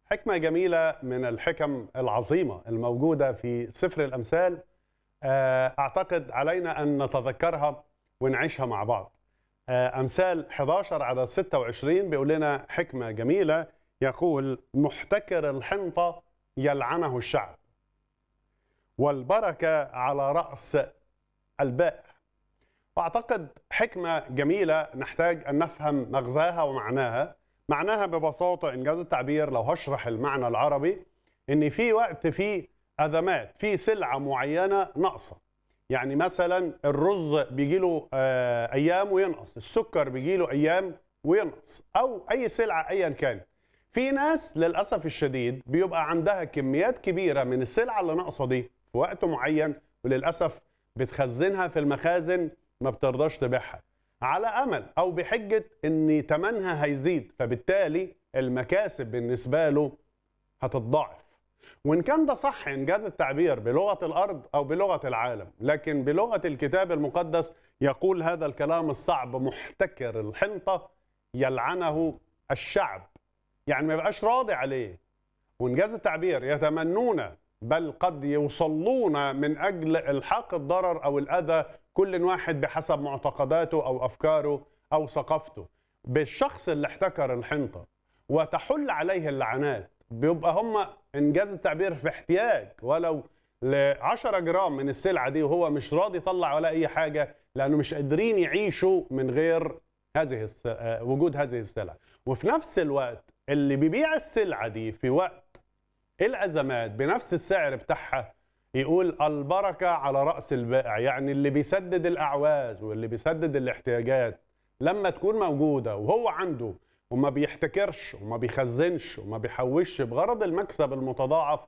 حكمة جميلة من الحكم العظيمة الموجودة في سفر الأمثال آه، أعتقد علينا أن نتذكرها ونعيشها مع بعض آه، أمثال 11 عدد 26 بيقول لنا حكمة جميلة يقول محتكر الحنطة يلعنه الشعب والبركة على رأس البائع واعتقد حكمه جميله نحتاج ان نفهم مغزاها ومعناها معناها ببساطه انجاز التعبير لو هشرح المعنى العربي ان في وقت في ازمات في سلعه معينه ناقصه يعني مثلا الرز بيجي له آه، ايام وينقص السكر بيجي له ايام وينقص او اي سلعه ايا كان في ناس للاسف الشديد بيبقى عندها كميات كبيره من السلعه اللي ناقصه دي في وقت معين وللاسف بتخزنها في المخازن ما بترضاش تبيعها على امل او بحجه ان ثمنها هيزيد فبالتالي المكاسب بالنسبه له هتتضاعف وان كان ده صح انجاز التعبير بلغه الارض او بلغه العالم لكن بلغه الكتاب المقدس يقول هذا الكلام الصعب محتكر الحنطه يلعنه الشعب يعني ما يبقاش راضي عليه وانجاز التعبير يتمنون بل قد يوصلون من اجل الحاق الضرر او الاذى كل واحد بحسب معتقداته او افكاره او ثقافته بالشخص اللي احتكر الحنطه وتحل عليه اللعنات بيبقى هم انجاز التعبير في احتياج ولو ل 10 جرام من السلعه دي وهو مش راضي يطلع ولا اي حاجه لانه مش قادرين يعيشوا من غير هذه الس... آه، وجود هذه السلع وفي نفس الوقت اللي بيبيع السلعه دي في وقت الازمات بنفس السعر بتاعها يقول البركه على راس البائع يعني اللي بيسدد الاعواز واللي بيسدد الاحتياجات لما تكون موجوده وهو عنده وما بيحتكرش وما بيخزنش وما بيحوش بغرض المكسب المتضاعف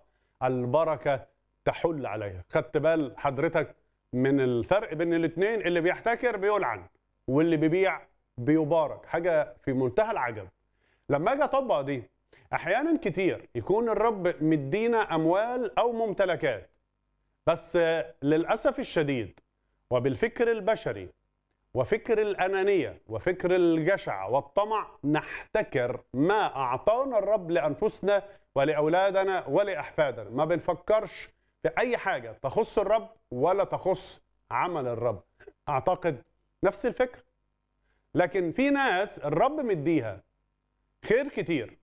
البركه تحل عليها خدت بال حضرتك من الفرق بين الاثنين اللي بيحتكر بيلعن واللي بيبيع بيبارك حاجه في منتهى العجب لما اجي اطبق دي احيانا كتير يكون الرب مدينا اموال او ممتلكات بس للاسف الشديد وبالفكر البشري وفكر الانانيه وفكر الجشع والطمع نحتكر ما اعطانا الرب لانفسنا ولاولادنا ولاحفادنا ما بنفكرش في اي حاجه تخص الرب ولا تخص عمل الرب اعتقد نفس الفكر لكن في ناس الرب مديها خير كتير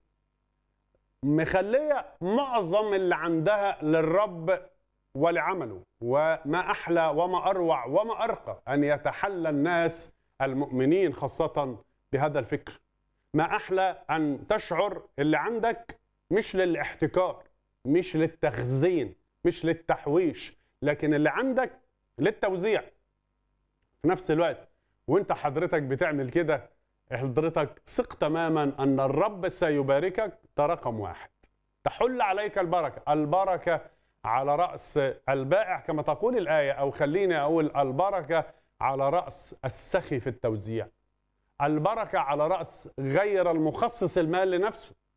مخليه معظم اللي عندها للرب ولعمله وما احلى وما اروع وما ارقى ان يتحلى الناس المؤمنين خاصه بهذا الفكر ما احلى ان تشعر اللي عندك مش للاحتكار مش للتخزين مش للتحويش لكن اللي عندك للتوزيع في نفس الوقت وانت حضرتك بتعمل كده حضرتك ثق تماما ان الرب سيباركك ده رقم واحد تحل عليك البركه البركه على راس البائع كما تقول الايه او خليني اقول البركه على راس السخي في التوزيع البركه على راس غير المخصص المال لنفسه